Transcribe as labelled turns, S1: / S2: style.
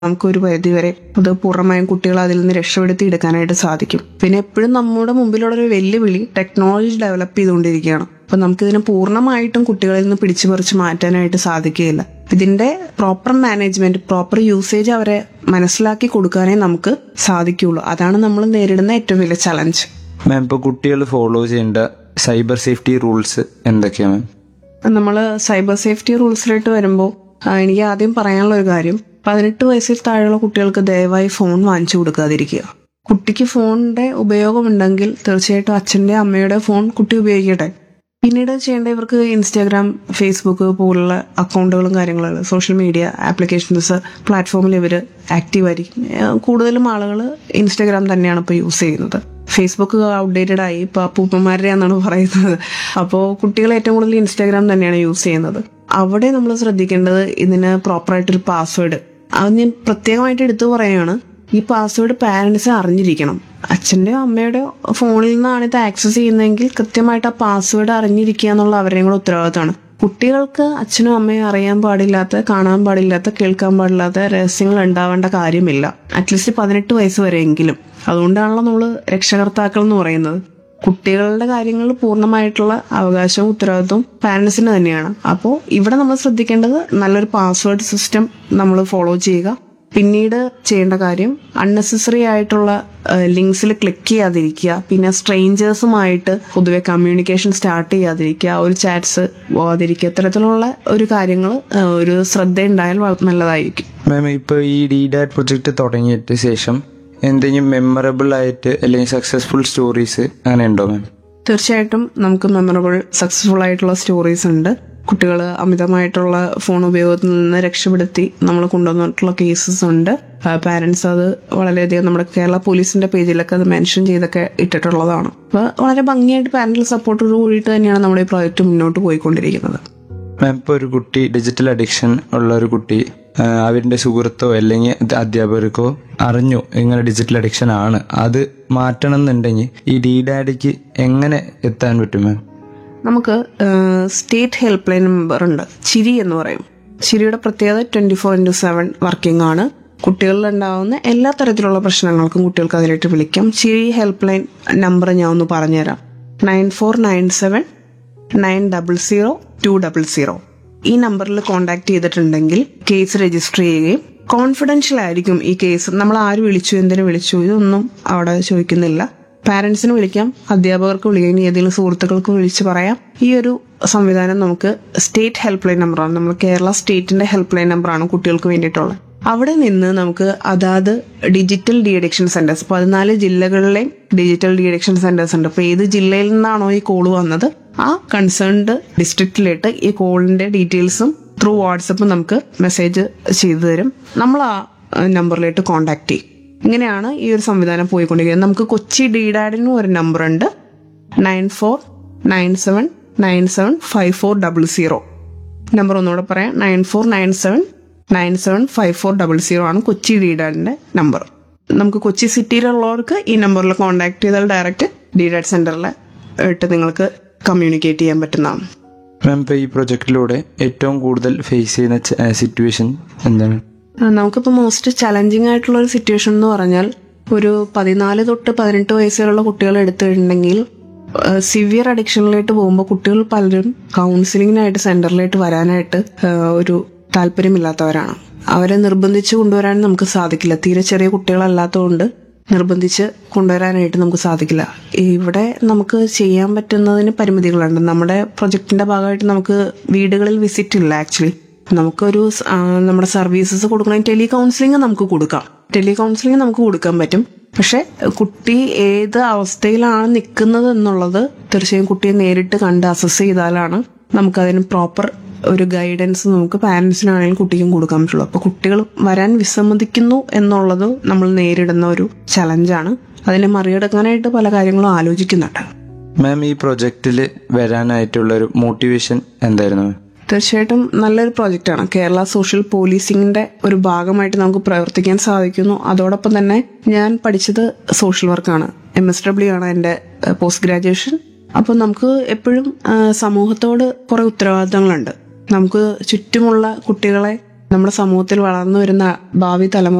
S1: നമുക്കൊരു പരിധിവരെ അത് പൂർണ്ണമായും കുട്ടികളെ അതിൽ നിന്ന് രക്ഷപ്പെടുത്തി എടുക്കാനായിട്ട് സാധിക്കും പിന്നെ എപ്പോഴും നമ്മുടെ മുമ്പിലുള്ള ഒരു വെല്ലുവിളി ടെക്നോളജി ഡെവലപ്പ് ചെയ്തുകൊണ്ടിരിക്കുകയാണ് അപ്പൊ നമുക്കിതിനെ പൂർണ്ണമായിട്ടും കുട്ടികളിൽ നിന്ന് പിടിച്ചു പറിച്ച് മാറ്റാനായിട്ട് സാധിക്കുകയില്ല ഇതിന്റെ പ്രോപ്പർ മാനേജ്മെന്റ് പ്രോപ്പർ യൂസേജ് അവരെ മനസ്സിലാക്കി കൊടുക്കാനേ നമുക്ക് സാധിക്കുള്ളൂ അതാണ് നമ്മൾ നേരിടുന്ന ഏറ്റവും വലിയ ചലഞ്ച്
S2: മാം ഇപ്പോൾ കുട്ടികൾ ഫോളോ ചെയ്യേണ്ട സൈബർ സേഫ്റ്റി റൂൾസ് എന്തൊക്കെയാണ് മാം
S1: നമ്മൾ സൈബർ സേഫ്റ്റി റൂൾസിലോട്ട് വരുമ്പോൾ എനിക്ക് ആദ്യം പറയാനുള്ള ഒരു കാര്യം പതിനെട്ട് വയസ്സിൽ താഴെയുള്ള കുട്ടികൾക്ക് ദയവായി ഫോൺ വാങ്ങിച്ചു കൊടുക്കാതിരിക്കുക കുട്ടിക്ക് ഫോണിന്റെ ഉപയോഗമുണ്ടെങ്കിൽ തീർച്ചയായിട്ടും അച്ഛന്റെ അമ്മയുടെ ഫോൺ കുട്ടി ഉപയോഗിക്കട്ടെ പിന്നീട് ചെയ്യേണ്ട ഇവർക്ക് ഇൻസ്റ്റാഗ്രാം ഫേസ്ബുക്ക് പോലുള്ള അക്കൗണ്ടുകളും കാര്യങ്ങളും സോഷ്യൽ മീഡിയ ആപ്ലിക്കേഷൻസ് പ്ലാറ്റ്ഫോമിൽ ഇവർ ആക്റ്റീവ് ആയിരിക്കും ഏഹ് കൂടുതലും ആളുകൾ ഇൻസ്റ്റാഗ്രാം തന്നെയാണ് ഇപ്പോൾ യൂസ് ചെയ്യുന്നത് ഫേസ്ബുക്ക് ഔട്ട്ഡേറ്റഡ് ആയി ഇപ്പോൾ അപ്പൂപ്പന്മാരുടെ എന്നാണ് പറയുന്നത് അപ്പോൾ കുട്ടികൾ ഏറ്റവും കൂടുതൽ ഇൻസ്റ്റാഗ്രാം തന്നെയാണ് യൂസ് ചെയ്യുന്നത് അവിടെ നമ്മൾ ശ്രദ്ധിക്കേണ്ടത് ഇതിന് പ്രോപ്പറായിട്ടൊരു പാസ്വേഡ് അത് ഞാൻ പ്രത്യേകമായിട്ട് എടുത്തു പറയുകയാണ് ഈ പാസ്വേഡ് പാരൻസ് അറിഞ്ഞിരിക്കണം അച്ഛൻ്റെയോ അമ്മയുടെയോ ഫോണിൽ നിന്നാണ് ഇത് ആക്സസ് ചെയ്യുന്നതെങ്കിൽ കൃത്യമായിട്ട് ആ പാസ്വേഡ് അറിഞ്ഞിരിക്കുക എന്നുള്ള അവരുടെയും കൂടെ ഉത്തരവാദിത്തമാണ് കുട്ടികൾക്ക് അച്ഛനും അമ്മയും അറിയാൻ പാടില്ലാത്ത കാണാൻ പാടില്ലാത്ത കേൾക്കാൻ പാടില്ലാത്ത രഹസ്യങ്ങൾ ഉണ്ടാവേണ്ട കാര്യമില്ല അറ്റ്ലീസ്റ്റ് പതിനെട്ട് വയസ്സ് വരെയെങ്കിലും അതുകൊണ്ടാണല്ലോ നമ്മൾ രക്ഷകർത്താക്കൾ എന്ന് പറയുന്നത് കുട്ടികളുടെ കാര്യങ്ങൾ പൂർണ്ണമായിട്ടുള്ള അവകാശവും ഉത്തരവാദിത്വവും പാരൻസിന് തന്നെയാണ് അപ്പോൾ ഇവിടെ നമ്മൾ ശ്രദ്ധിക്കേണ്ടത് നല്ലൊരു പാസ്വേഡ് സിസ്റ്റം നമ്മൾ ഫോളോ ചെയ്യുക പിന്നീട് ചെയ്യേണ്ട കാര്യം അൺനെസസറി ആയിട്ടുള്ള ലിങ്ക്സിൽ ക്ലിക്ക് ചെയ്യാതിരിക്കുക പിന്നെ സ്ട്രേഞ്ചേഴ്സുമായിട്ട് പൊതുവെ കമ്മ്യൂണിക്കേഷൻ സ്റ്റാർട്ട് ചെയ്യാതിരിക്കുക ഒരു ചാറ്റ്സ് പോകാതിരിക്കുക ഇത്തരത്തിലുള്ള ഒരു കാര്യങ്ങൾ ഒരു ശ്രദ്ധ ഉണ്ടായാൽ വള- നല്ലതായിരിക്കും
S2: മാം ഇപ്പോൾ ഈ ഡി ഡാറ്റ് പ്രൊജക്ട് തുടങ്ങിയിട്ട് ശേഷം എന്തെങ്കിലും മെമ്മറബിൾ ആയിട്ട് അല്ലെങ്കിൽ സക്സസ്ഫുൾ സ്റ്റോറീസ് അങ്ങനെ ഉണ്ടോ മാം
S1: തീർച്ചയായിട്ടും നമുക്ക് മെമ്മറബിൾ സക്സസ്ഫുൾ ആയിട്ടുള്ള സ്റ്റോറീസ് ഉണ്ട് കുട്ടികൾ അമിതമായിട്ടുള്ള ഫോൺ ഉപയോഗത്തിൽ നിന്ന് രക്ഷപ്പെടുത്തി നമ്മൾ കൊണ്ടുവന്നിട്ടുള്ള കേസസ് ഉണ്ട് പാരന്റ്സ് അത് വളരെയധികം നമ്മുടെ കേരള പോലീസിന്റെ പേജിലൊക്കെ അത് മെൻഷൻ ചെയ്തൊക്കെ ഇട്ടിട്ടുള്ളതാണ് അപ്പോൾ വളരെ ഭംഗിയായിട്ട് പാരന്റൽ സപ്പോർട്ടോട് കൂടിയിട്ട് തന്നെയാണ് നമ്മുടെ ഈ പ്രോജക്റ്റ് മുന്നോട്ട് പോയിക്കൊണ്ടിരിക്കുന്നത്
S2: മാം ഇപ്പോൾ ഒരു കുട്ടി ഡിജിറ്റൽ അഡിക്ഷൻ ഉള്ള ഒരു കുട്ടി ആ, അവരുടെ സുഹൃത്തോ അല്ലെങ്കിൽ ഇത് അധ്യാപകർക്കോ അറിഞ്ഞു ഇങ്ങനെ ഡിജിറ്റൽ അഡിക്ഷൻ ആണ് അത് മാറ്റണം എന്നുണ്ടെങ്കിൽ ഈ ഡി ഡാഡിക്ക് എങ്ങനെ എത്താൻ പറ്റും മാം
S1: നമുക്ക് സ്റ്റേറ്റ് ഹെൽപ്പ് ലൈൻ നമ്പർ ഉണ്ട് ചിരി എന്ന് പറയും ചിരിയുടെ പ്രത്യേകത twenty four into seven working ആണ് കുട്ടികളിൽ ഉണ്ടാവുന്ന എല്ലാ തരത്തിലുള്ള പ്രശ്നങ്ങൾക്കും കുട്ടികൾക്ക് അതിലേക്ക് വിളിക്കാം ചിരി ഹെൽപ്പ് ലൈൻ നമ്പർ ഞാൻ ഒന്ന് പറഞ്ഞുതരാം nine four nine seven nine double zero two double zero ഈ നമ്പറിൽ കോൺടാക്ട് ചെയ്തിട്ടുണ്ടെങ്കിൽ കേസ് രജിസ്റ്റർ ചെയ്യുകയും കോൺഫിഡൻഷ്യൽ ആയിരിക്കും ഈ കേസ് നമ്മൾ ആര് വിളിച്ചു എന്തിനു വിളിച്ചു ഇതൊന്നും അവിടെ ചോദിക്കുന്നില്ല പാരന്റ്സിന് വിളിക്കാം അധ്യാപകർക്ക് വിളിക്കാം ഇനി ഏതെങ്കിലും സുഹൃത്തുക്കൾക്ക് വിളിച്ച് പറയാം ഈ ഒരു സംവിധാനം നമുക്ക് സ്റ്റേറ്റ് ഹെൽപ്പ് ലൈൻ നമ്പറാണ് നമ്മൾ കേരള സ്റ്റേറ്റിന്റെ ഹെൽപ്പ് ലൈൻ നമ്പറാണ് കുട്ടികൾക്ക് വേണ്ടിയിട്ടുള്ളത് അവിടെ നിന്ന് നമുക്ക് അതാത് ഡിജിറ്റൽ ഡി അഡിക്ഷൻ സെന്റേഴ്സ് പതിനാല് ജില്ലകളിലെ ഡിജിറ്റൽ ഡി അഡിക്ഷൻ സെന്റേഴ്സ് ഉണ്ട് അപ്പൊ ഏത് ജില്ലയിൽ നിന്നാണോ ഈ കോള് വന്നത് ആ കൺസേൺഡ് ഡിസ്ട്രിക്റ്റിലേക്ക് ഈ കോളിന്റെ ഡീറ്റെയിൽസും ത്രൂ വാട്സപ്പ് നമുക്ക് മെസ്സേജ് ചെയ്തു തരും നമ്മൾ ആ നമ്പറിലേക്ക് കോൺടാക്ട് ചെയ്യും ഇങ്ങനെയാണ് ഈ ഒരു സംവിധാനം പോയിക്കൊണ്ടിരിക്കുന്നത് നമുക്ക് കൊച്ചി ഡിഡാഡിനും ഒരു നമ്പർ ഉണ്ട് nine four nine seven nine seven five four double zero number ഒന്നുകൂടെ പറയാം nine four nine seven nine seven five four double zero ആണ് കൊച്ചി ഡിഡാഡിന്റെ നമ്പർ നമുക്ക് കൊച്ചി സിറ്റിയിലുള്ളവർക്ക് ഈ നമ്പറിൽ കോൺടാക്ട് ചെയ്താൽ ഡയറക്റ്റ് ഡിഡാഡ് സെന്ററിൽ ഇട്ട് നിങ്ങൾക്ക് കമ്മ്യൂണിക്കേറ്റ് ചെയ്യാൻ പറ്റുന്നതാണ്
S2: മാം ഇപ്പോൾ ഈ പ്രൊജക്റ്റിലൂടെ ഏറ്റവും കൂടുതൽ ഫേസ് ചെയ്യുന്ന സിറ്റുവേഷൻ എന്താണ്
S1: ആ, നമുക്കിപ്പോൾ മോസ്റ്റ് ചലഞ്ചിങ് ആയിട്ടുള്ള ഒരു സിറ്റുവേഷൻ എന്ന് പറഞ്ഞാൽ ഒരു പതിനാല് തൊട്ട് പതിനെട്ട് വയസ്സുള്ള കുട്ടികൾ എടുത്തിട്ടുണ്ടെങ്കിൽ സിവിയർ അഡിക്ഷനിലേക്ക് പോകുമ്പോൾ കുട്ടികൾ പലരും കൗൺസിലിങ്ങിനായിട്ട് സെന്ററിലേക്ക് വരാനായിട്ട് ആ, ഒരു താല്പര്യമില്ലാത്തവരാണ് അവരെ നിർബന്ധിച്ച് കൊണ്ടുവരാൻ നമുക്ക് സാധിക്കില്ല തീരെ ചെറിയ കുട്ടികളല്ലാത്തതുകൊണ്ട് നിർബന്ധിച്ച് കൊണ്ടുവരാനായിട്ട് നമുക്ക് സാധിക്കില്ല ഇവിടെ നമുക്ക് ചെയ്യാൻ പറ്റുന്നതിന് പരിമിതികളുണ്ട് നമ്മുടെ പ്രൊജക്ടിന്റെ ഭാഗമായിട്ട് നമുക്ക് വീടുകളിൽ വിസിറ്റ് ഇല്ല ആക്ച്വലി നമുക്കൊരു സ്- ആ, നമ്മുടെ സർവീസസ് കൊടുക്കണമെങ്കിൽ ടെലി കൗൺസിലിംഗ് നമുക്ക് കൊടുക്കാം ടെലി കൗൺസിലിംഗ് നമുക്ക് കൊടുക്കാൻ പറ്റും പക്ഷെ കുട്ടി ഏത് അവസ്ഥയിലാണ് നിൽക്കുന്നത് എന്നുള്ളത് തീർച്ചയായും കുട്ടിയെ നേരിട്ട് കണ്ട് അസസ് ചെയ്താലാണ് നമുക്കതിന് പ്രോപ്പർ ഒരു ഗൈഡൻസ് നമുക്ക് പാരന്റ്സിനാണെങ്കിലും കുട്ടിക്കും കൊടുക്കാൻ പറ്റുള്ളൂ അപ്പൊ കുട്ടികൾ വരാൻ വിസമ്മതിക്കുന്നു എന്നുള്ളത് നമ്മൾ നേരിടുന്ന ഒരു ചലഞ്ചാണ് അതിനെ മറികടക്കാനായിട്ട് പല കാര്യങ്ങളും ആലോചിക്കുന്നുണ്ട്
S2: മാം ഈ പ്രൊജക്റ്റിൽ വരാനായിട്ടുള്ള ഒരു മോട്ടിവേഷൻ എന്തായിരുന്നു മാം
S1: തീർച്ചയായിട്ടും നല്ലൊരു പ്രോജക്റ്റാണ് കേരള സോഷ്യൽ പോലീസിംഗിന്റെ ഒരു ഭാഗമായിട്ട് നമുക്ക് പ്രവർത്തിക്കാൻ സാധിക്കുന്നു അതോടൊപ്പം തന്നെ ഞാൻ പഠിച്ചത് സോഷ്യൽ വർക്കാണ് എം എസ് ഡബ്ല്യു ആണ് എൻ്റെ പോസ്റ്റ് ഗ്രാജുവേഷൻ അപ്പോൾ നമുക്ക് എപ്പോഴും ആ, സമൂഹത്തോട് കുറെ ഉത്തരവാദിത്തങ്ങളുണ്ട് നമുക്ക് ചുറ്റുമുള്ള കുട്ടികളെ നമ്മുടെ സമൂഹത്തിൽ വളർന്നു വരുന്ന ഭാവി തലമുറ